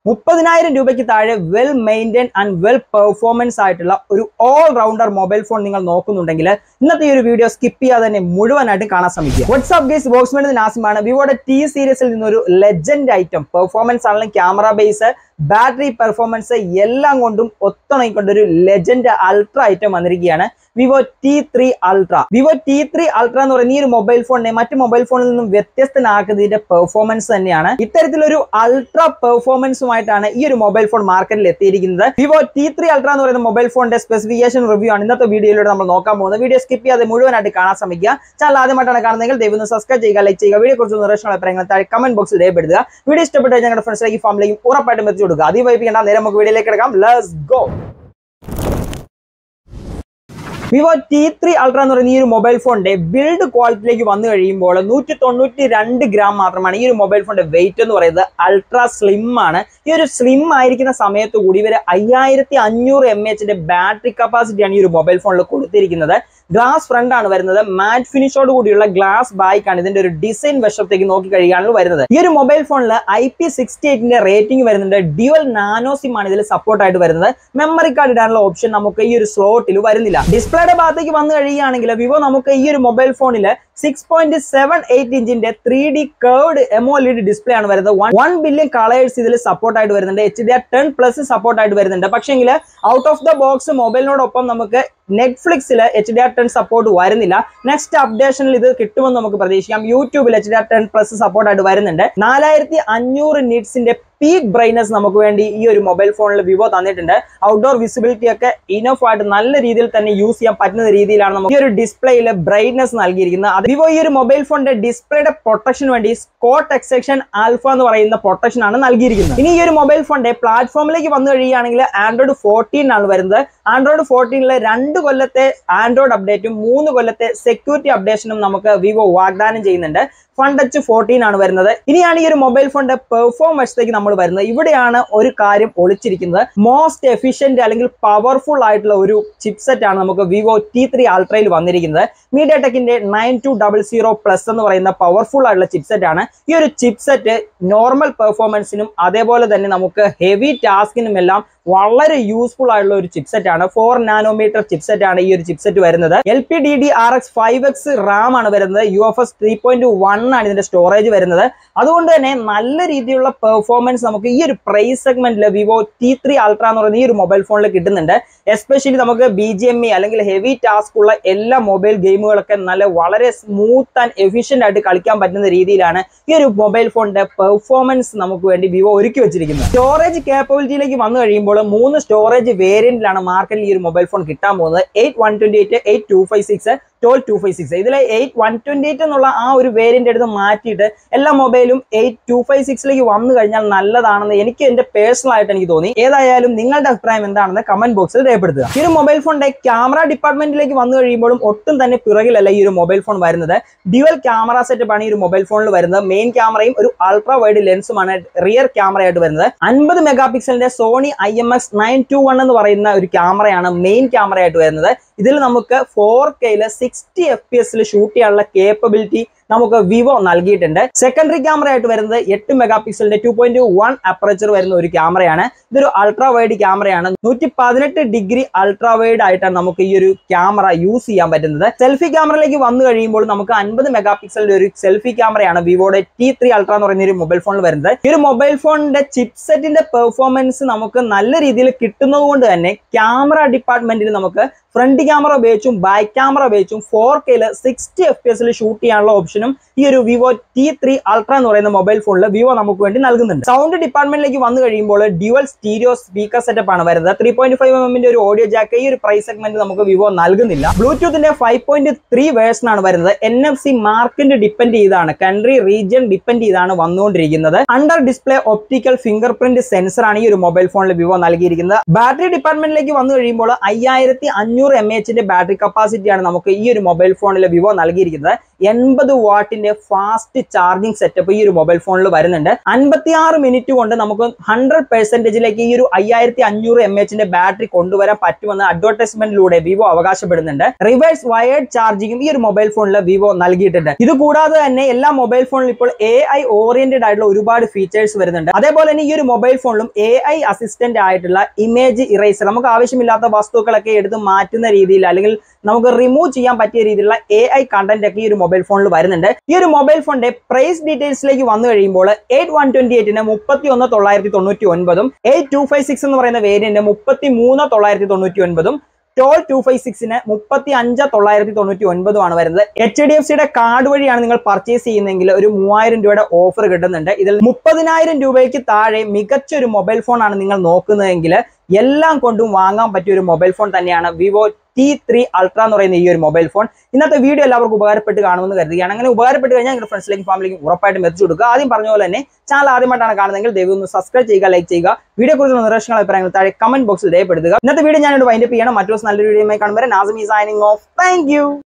മുപ്പതിനായിരം രൂപയ്ക്ക് താഴെ well maintain and well performance ആയിട്ടുള്ള ഒരു ഓൾ റൗണ്ടർ മൊബൈൽ ഫോൺ നിങ്ങൾ നോക്കുന്നുണ്ടെങ്കിൽ ഇന്നത്തെ ഈ ഒരു വീഡിയോ സ്കിപ്പ് ചെയ്യാതെ തന്നെ മുഴുവനായിട്ട് കാണാൻ ശ്രമിക്കുക വാട്സ്ആപ്പ് ഗേസ് ബോക്സ്മെന്റ് നാസിമാണ് വിവോയുടെ ടി സീരീസിൽ നിന്നൊരു ലെജൻഡ് ഐറ്റം പെർഫോമൻസ് ആണെങ്കിലും ക്യാമറ ബേസ് ബാറ്ററി പെർഫോമൻസ് എല്ലാം കൊണ്ടും ഒത്തിണങ്ങിക്കൊണ്ട് ഒരു ലെജൻഡ് അൾട്ര ഐറ്റം വന്നിരിക്കുകയാണ് Vivo T three ultra Vivo T three ultra എന്ന് പറയുന്ന ഈ ഒരു മൊബൈൽ ഫോണിനെ മറ്റ് മൊബൈൽ ഫോണിൽ നിന്നും വ്യത്യസ്തനാക്കുന്നതിന്റെ പെർഫോമൻസ് തന്നെയാണ് ഇത്തരത്തിലൊരു അൾട്ര പെർഫോമൻസുമായിട്ടാണ് ഈ ഒരു മൊബൈൽ ഫോൺ മാർക്കറ്റിൽ എത്തിയിരിക്കുന്നത് വിവോ ടി ത്രീ അൾട്ര എന്ന് പറയുന്ന മൊബൈൽ ഫോണിന്റെ സ്പെസിഫിക്കേഷൻ റിവ്യൂ ആണ് ഇന്നത്തെ വീഡിയോയിലൂടെ നമ്മൾ നോക്കാൻ പോകുന്നത് വീഡിയോ സ്കിപ്പ് ചെയ്യാതെ മുഴുവനായിട്ട് കാണാൻ ശ്രമിക്കുക ചാനൽ ആദ്യമായിട്ടാണ് കാണുന്നതെങ്കിൽ ദയവ് സബ്സ്ക്രൈബ് ചെയ്യുക ലൈക്ക് ചെയ്യുക വീഡിയോ കുറിച്ച് നിർദ്ദേശങ്ങൾ അഭിപ്രായങ്ങൾ താഴെ കമന്റ് ബോക്സിൽ രേഖപ്പെടുത്തുക വീഡിയോ ഇഷ്ടപ്പെട്ട ഞങ്ങളുടെ ഫ്രണ്ട്സിലേക്ക് ഫാമിലിയും ഉറപ്പായിട്ടും എത്തിച്ചു കൊടുക്കുക അതീ വൈപ്പിക്കേണ്ട നേരെ നമുക്ക് വീഡിയോയിലേക്ക് എടുക്കാം let's go Vivo T three ultra എന്ന് പറയുന്ന ഈ ഒരു മൊബൈൽ ഫോണിന്റെ ബിൽഡ് ക്വാളിറ്റിയിലേക്ക് വന്നു കഴിയുമ്പോൾ നൂറ്റി തൊണ്ണൂറ്റി രണ്ട് ഗ്രാം മാത്രമാണ് ഈ ഒരു മൊബൈൽ ഫോണിന്റെ വെയിറ്റ് എന്ന് പറയുന്നത് അൾട്രാ സ്ലിം ആണ് ഈ ഒരു സ്ലിം ആയിരിക്കുന്ന സമയത്ത് കൂടി ഇവര് അയ്യായിരത്തി അഞ്ഞൂറ് എം എച്ചിന്റെ ബാറ്ററി കപ്പാസിറ്റിയാണ് ഈ ഒരു മൊബൈൽ ഫോണിൽ കൊടുത്തിരിക്കുന്നത് ഗ്ലാസ് ഫ്രണ്ട് ആണ് വരുന്നത് മാറ്റ് ഫിനിഷോട് കൂടിയുള്ള ഗ്ലാസ് ബാക്ക് ആണ് ഇതിന്റെ ഒരു ഡിസൈൻ വശത്തേക്ക് നോക്കി കഴിയുകയാണ് വരുന്നത് ഈ ഒരു മൊബൈൽ ഫോണിൽ ഐ പി സിക്സ്റ്റി എയ്റ്റിന്റെ റേറ്റിംഗ് വരുന്നുണ്ട് ഡ്യുവൽ നാനോ സിം ആണ് ഇതിൽ സപ്പോർട്ട് ആയിട്ട് വരുന്നത് മെമ്മറി കാർഡ് ഇടാനുള്ള ഓപ്ഷൻ നമുക്ക് ഈ ഒരു സ്ലോട്ടിൽ വരുന്നില്ല ഡിസ്പ്ലേയുടെ ഭാഗത്തേക്ക് വന്നു കഴിയുകയാണെങ്കിൽ വിവോ നമുക്ക് ഈ ഒരു മൊബൈൽ ഫോണിൽ സിക്സ് പോയിന്റ് സെവൻ എയ്റ്റ് ഇഞ്ചിന്റെ three D curved AMOLED display ആണ് വരുന്നത് വൺ ബില്യൺ കളേഴ്സ് ഇതിൽ സപ്പോർട്ട് ആയിട്ട് വരുന്നുണ്ട് H D R ten plus support ആയിട്ട് വരുന്നുണ്ട് പക്ഷേങ്കിൽ ഔട്ട് ഓഫ് ദ ബോക്സ് മൊബൈലിനോടൊപ്പം നമുക്ക് നെറ്റ്ഫ്ലിക്സിൽ H D R ten support വരുന്നില്ല നെക്സ്റ്റ് അപ്ഡേഷനിൽ ഇത് കിട്ടുമെന്ന് നമുക്ക് പ്രതീക്ഷിക്കാം യൂട്യൂബിൽ H D R ten plus support ആയിട്ട് വരുന്നുണ്ട് നാലായിരത്തി അഞ്ഞൂറ് നിറ്റ്സിന്റെ പീക്ക് ബ്രൈറ്റ്നസ് നമുക്ക് വേണ്ടി ഈ ഒരു മൊബൈൽ ഫോണിൽ വിവോ തന്നിട്ടുണ്ട് ഔട്ട്ഡോർ വിസിബിലിറ്റി ഒക്കെ ഇനഫ് ആയിട്ട് നല്ല രീതിയിൽ തന്നെ യൂസ് ചെയ്യാൻ പറ്റുന്ന രീതിയിലാണ് നമുക്ക് ഈ ഒരു ഡിസ്പ്ലേയിൽ ബ്രൈറ്റ്നസ് നൽകിയിരിക്കുന്നത് അത് വിവോ ഈ ഒരു മൊബൈൽ ഫോണിന്റെ ഡിസ്പ്ലേയുടെ പ്രൊട്ടക്ഷൻ വേണ്ടി സ്കോട്ട് എക്സെക്ഷൻ ആൽഫ എന്ന് പറയുന്ന പ്രൊട്ടക്ഷൻ ആണ് നൽകിയിരിക്കുന്നത് ഇനി ഈ ഒരു മൊബൈൽ ഫോണിന്റെ പ്ലാറ്റ്ഫോമിലേക്ക് വന്നു കഴിയുകയാണെങ്കിൽ ആൻഡ്രോയിഡ് ഫോർട്ടീൻ ആണ് വരുന്നത് ആൻഡ്രോയിഡ് ഫോർട്ടീനിലെ രണ്ട് കൊല്ലത്തെ ആൻഡ്രോയിഡ് അപ്ഡേറ്റും മൂന്ന് കൊല്ലത്തെ സെക്യൂരിറ്റി അപ്ഡേഷനും നമുക്ക് വിവോ വാഗ്ദാനം ചെയ്യുന്നുണ്ട് ഫൺ ടച്ച് ഫോർട്ടീൻ ആണ് വരുന്നത് ഇനിയാണ് ഈ ഒരു മൊബൈൽ ഫോണിന്റെ പെർഫോം വശത്തേക്ക് നമ്മൾ വരുന്നത് ഇവിടെയാണ് ഒരു കാര്യം ഒളിച്ചിരിക്കുന്നത് മോസ്റ്റ് എഫിഷ്യന്റ് അല്ലെങ്കിൽ പവർഫുൾ ആയിട്ടുള്ള ഒരു ചിപ്സെറ്റ് ആണ് നമുക്ക് വിവോ ടി ത്രീ അൾട്രയിൽ വന്നിരിക്കുന്നത് മീഡിയ ടെക്കിന്റെ nine two double zero plus എന്ന് പറയുന്ന പവർഫുൾ ആയിട്ടുള്ള ചിപ്സെറ്റ് ആണ് ഈ ഒരു ചിപ്സെറ്റ് നോർമൽ പെർഫോമൻസിനും അതേപോലെ തന്നെ നമുക്ക് ഹെവി ടാസ്കിനും എല്ലാം വളരെ യൂസ്ഫുൾ ആയിട്ടുള്ള ഒരു ചിപ്സെറ്റ് ആണ് ഫോർ നാനോമീറ്റർ ചിപ്സെറ്റ് ആണ് ഈ ഒരു ചിപ്സെറ്റ് വരുന്നത് L P D D R X five X RAM ആണ് വരുന്നത് U F S three point one ആണ് ഇതിന്റെ സ്റ്റോറേജ് വരുന്നത് അതുകൊണ്ട് തന്നെ നല്ല രീതിയിലുള്ള പെർഫോമൻസ് നമുക്ക് ഈ ഒരു പ്രൈസ് സെഗ്മെന്റിൽ വിവോ ടി ത്രീ അൾട്ര എന്ന് പറയുന്ന ഈ ഒരു മൊബൈൽ ഫോണിൽ കിട്ടുന്നുണ്ട് എസ്പെഷ്യലി നമുക്ക് ബി ജി എം ഇ അല്ലെങ്കിൽ ഹെവി ടാസ്ക് ഉള്ള എല്ലാ മൊബൈൽ ഗെയിമുകളൊക്കെ നല്ല വളരെ സ്മൂത്ത് ആൻഡ് എഫിഷ്യന്റ് ആയിട്ട് കളിക്കാൻ പറ്റുന്ന രീതിയിലാണ് ഈ ഒരു മൊബൈൽ ഫോണിന്റെ പെർഫോമൻസ് നമുക്ക് വേണ്ടി വിവോ ഒരുക്കി വെച്ചിരിക്കുന്നത് സ്റ്റോറേജ് കേപ്പബിലിറ്റിയിലേക്ക് വന്നു കഴിയുമ്പോൾ മൂന്ന് സ്റ്റോറേജ് വേരിയന്റിലാണ് മാർക്കറ്റിൽ ഈ ഒരു മൊബൈൽ ഫോൺ കിട്ടാൻ പോകുന്നത് eight one twenty eight eight two five six twelve two five six ഇതിലെ എയ്റ്റ് വൺ ട്വന്റി എയ്റ്റ് എന്നുള്ള ആ ഒരു വേരിയന്റ് എടുത്ത് മാറ്റിയിട്ട് എല്ലാ മൊബൈലും എയ്റ്റ് ടു ഫൈവ് സിക്സിലേക്ക് വന്നു കഴിഞ്ഞാൽ നല്ലതാണെന്ന് എനിക്ക് എന്റെ പേഴ്സണൽ ആയിട്ട് എനിക്ക് തോന്നി ഏതായാലും നിങ്ങളുടെ അഭിപ്രായം എന്താണെന്ന് കമന്റ് ബോക്സിൽ രേഖപ്പെടുത്തുക ഈ ഒരു മൊബൈൽ ഫോണിന്റെ ക്യാമറ ഡിപ്പാർട്ട്മെന്റിലേക്ക് വന്നു കഴിയുമ്പോഴും ഒട്ടും തന്നെ പിറകിലല്ല ഈ ഒരു മൊബൈൽ ഫോൺ വരുന്നത് ഡ്യുവൽ ക്യാമറ സെറ്റപ്പ് ആണ് ഈ ഒരു മൊബൈൽ ഫോണിൽ വരുന്നത് മെയിൻ ക്യാമറയും ഒരു അൾട്രാ വൈഡ് ലെൻസുമാണ് റിയർ ക്യാമറ ആയിട്ട് വരുന്നത് അൻപത് മെഗാ പിക്സലിന്റെ Sony I M X nine two one എന്ന് പറയുന്ന ഒരു ക്യാമറയാണ് മെയിൻ ക്യാമറ ആയിട്ട് വരുന്നത് ഇതിൽ നമുക്ക് ഫോർ കെയില് സിക്സ്റ്റി എഫ് പി എസിൽ ഷൂട്ട് ചെയ്യാനുള്ള കേപ്പബിലിറ്റി നമുക്ക് വിവോ നൽകിയിട്ടുണ്ട് സെക്കൻഡറി ക്യാമറ ആയിട്ട് വരുന്നത് എട്ട് മെഗാ പിക്സലിന്റെ ടു പോയിന്റ് വൺ അപ്പറേച്ചർ വരുന്ന ഒരു ക്യാമറയാണ് ഇതൊരു അൾട്രാ വൈഡ് ക്യാമറയാണ് നൂറ്റി പതിനെട്ട് ഡിഗ്രി അൾട്രാ വൈഡ് ആയിട്ടാണ് നമുക്ക് ഈ ഒരു ക്യാമറ യൂസ് ചെയ്യാൻ പറ്റുന്നത് സെൽഫി ക്യാമറയിലേക്ക് വന്നു കഴിയുമ്പോൾ നമുക്ക് അൻപത് മെഗാ പിക്സലിന്റെ ഒരു സെൽഫി ക്യാമറയാണ് വിവോയുടെ ടി ത്രീ അൾട്ര എന്ന് പറയുന്ന ഒരു മൊബൈൽ ഫോണിൽ വരുന്നത് ഈ ഒരു മൊബൈൽ ഫോണിന്റെ ചിപ്സെറ്റിന്റെ പെർഫോമൻസ് നമുക്ക് നല്ല രീതിയിൽ കിട്ടുന്നത് കൊണ്ട് തന്നെ ക്യാമറ ഡിപ്പാർട്ട്മെന്റിൽ നമുക്ക് ഫ്രണ്ട് ക്യാമറ ഉപയോഗിച്ചും ബാക്ക് ക്യാമറ ഉപയോഗിച്ചും ഫോർ കെയില് സിക്സ്റ്റി എഫ് പി എസിൽ ഷൂട്ട് ചെയ്യാനുള്ള ഓപ്ഷനും ഈ ഒരു വിവോ ടി ത്രീ അൾട്ര എന്ന് പറയുന്ന മൊബൈൽ ഫോണിൽ വിവോ നമുക്ക് വേണ്ടി നൽകുന്നുണ്ട് സൗണ്ട് ഡിപ്പാർട്ട്മെന്റിലേക്ക് വന്നു കഴിയുമ്പോൾ ഡ്യുവൽ സ്റ്റീരിയോ സ്പീക്കർ സെറ്റപ്പ് ആണ് വരുന്നത് ത്രീ പോയിന്റ് ഫൈവ് എമ്മിന്റെ ഒരു ഓഡിയോ ജാക്ക് ഈ ഒരു പ്രൈസ് സെഗ്മെന്റ് നമുക്ക് വിവോ നൽകുന്നില്ല ബ്ലൂടൂത്തിന്റെ ഫൈവ് പോയിന്റ് ത്രീ വേർഷൻ ആണ് വരുന്നത് എൻ എഫ് സി മാർക്കിന്റെ ഡിപ്പെൻഡ് ചെയ്താണ് കൺട്രി റീജിയൻ ഡിപ്പെൻഡ് ചെയ്താണ് വന്നുകൊണ്ടിരിക്കുന്നത് under display optical fingerprint sensor ആണ് ഈ ഒരു മൊബൈൽ ഫോണിൽ വിവോ നൽകിയിരിക്കുന്നത് ബാറ്ററി ഡിപ്പാർട്ട്മെന്റിലേക്ക് വന്നു കഴിയുമ്പോൾ അയ്യായിരത്തി അഞ്ഞൂറ് എം എച്ചിന്റെ ബാറ്ററി കപ്പാസിറ്റിയാണ് നമുക്ക് ഈ ഒരു മൊബൈൽ ഫോണിൽ വിവോ നൽകിയിരിക്കുന്നത് എൺപത് വാട്ടിന്റെ ഫാസ്റ്റ് ചാർജിങ് സെറ്റപ്പ് ഈ ഒരു മൊബൈൽ ഫോണിൽ വരുന്നുണ്ട് അൻപത്തിയാറ് മിനിറ്റ് കൊണ്ട് നമുക്ക് ഹൺഡ്രഡ് പെർസെന്റേജിലേക്ക് ഈ ഒരു അയ്യായിരത്തി അഞ്ഞൂറ് എം എച്ചിന്റെ ബാറ്ററി കൊണ്ടുവരാൻ പറ്റുമെന്ന് അഡ്വർടൈസ്മെന്റിലൂടെ വിവോ അവകാശപ്പെടുന്നുണ്ട് റിവേഴ്സ് വയേർഡ് ചാർജിങ്ങും ഈ ഒരു മൊബൈൽ ഫോണിൽ വിവോ നൽകിയിട്ടുണ്ട് ഇത് കൂടാതെ തന്നെ എല്ലാ മൊബൈൽ ഫോണിലും ഇപ്പോൾ എ ഐ ഓറിയന്റഡ് ആയിട്ടുള്ള ഒരുപാട് ഫീച്ചേഴ്സ് വരുന്നുണ്ട് അതേപോലെ തന്നെ ഈ ഒരു മൊബൈൽ ഫോണിലും എ ഐ അസിസ്റ്റന്റ് ആയിട്ടുള്ള ഇമേജ് ഇറേസർ നമുക്ക് ആവശ്യമില്ലാത്ത വസ്തുക്കളൊക്കെ എടുത്ത് മാറ്റുന്ന രീതിയിൽ അല്ലെങ്കിൽ നമുക്ക് റിമൂവ് ചെയ്യാൻ പറ്റിയ രീതിയിലുള്ള എ ഐ കണ്ടന്റ് ഒക്കെ ഈ ഒരു മൊബൈൽ ഫോണിൽ വരുന്നുണ്ട് ഈ ഒരു മൊബൈൽ ഫോണിന്റെ പ്രൈസ് ഡീറ്റെയിൽസിലേക്ക് വന്നു കഴിയുമ്പോൾ എയ്റ്റ് വൺ ട്വന്റി എയ്റ്റിന് മുപ്പത്തി ഒന്ന് തൊള്ളായിരത്തി തൊണ്ണൂറ്റി ഒൻപതും എയ്റ്റ് ടു ഫൈവ് സിക്സ് എന്ന് പറയുന്ന വേരിയന്റ് മുപ്പത്തി മൂന്ന് തൊള്ളായിരത്തി തൊണ്ണൂറ്റി ഒൻപതും ടോൾ ടു ഫൈവ് സിക്സിന് മുപ്പത്തി അഞ്ച് തൊള്ളായിരത്തി തൊണ്ണൂറ്റി ഒൻപതുമാണ് വരുന്നത് എച്ച് ഡി എഫ് സിയുടെ കാർഡ് വഴിയാണ് നിങ്ങൾ പർച്ചേസ് ചെയ്യുന്നതെങ്കിൽ ഒരു മൂവായിരം രൂപയുടെ ഓഫർ കിട്ടുന്നുണ്ട് ഇതിൽ മുപ്പതിനായിരം രൂപയ്ക്ക് താഴെ മികച്ച ഒരു മൊബൈൽ ഫോൺ ആണ് നിങ്ങൾ നോക്കുന്നതെങ്കിൽ എല്ലാം കൊണ്ടും വാങ്ങാൻ പറ്റിയ ഒരു മൊബൈൽ ഫോൺ തന്നെയാണ് വിവോ ടി ത്രീ അൾട്ര എന്ന് പറയുന്ന ഈ ഒരു മൊബൈൽ ഫോൺ ഇന്നത്തെ വീഡിയോ എല്ലാവർക്കും ഉപകാരപ്പെട്ട് കാണുമെന്ന് കരുതുകയാണ് അങ്ങനെ ഉപകാരപ്പെട്ട് കഴിഞ്ഞാൽ നിങ്ങളുടെ ഫ്രണ്ട്സിലേക്കും ഫാമിലിക്കും ഉറപ്പായിട്ടും എത്തിച്ചു കൊടുക്കുക ആദ്യം പറഞ്ഞ പോലെ തന്നെ ചാനൽ ആദ്യമായിട്ടാണ് കാണുന്നതെങ്കിൽ ദയവ് ഒന്ന് സബ്സ്ക്രൈബ് ചെയ്യുക ലൈക്ക് ചെയ്യുക വീഡിയോ കുറിച്ചുള്ള നിർദ്ദേശങ്ങൾ അഭിപ്രായങ്ങൾ താഴെ കമന്റ് ബോക്സിൽ രേഖപ്പെടുത്തുക ഇന്നത്തെ വീഡിയോ ഞാനിവിടെ വൈൻഡപ്പ് ചെയ്യണം മറ്റൊരു നല്ലൊരു വീഡിയോയുമായി കാണുമ്പോൾ നാസമി സൈനിങ് ഓഫ് താങ്ക്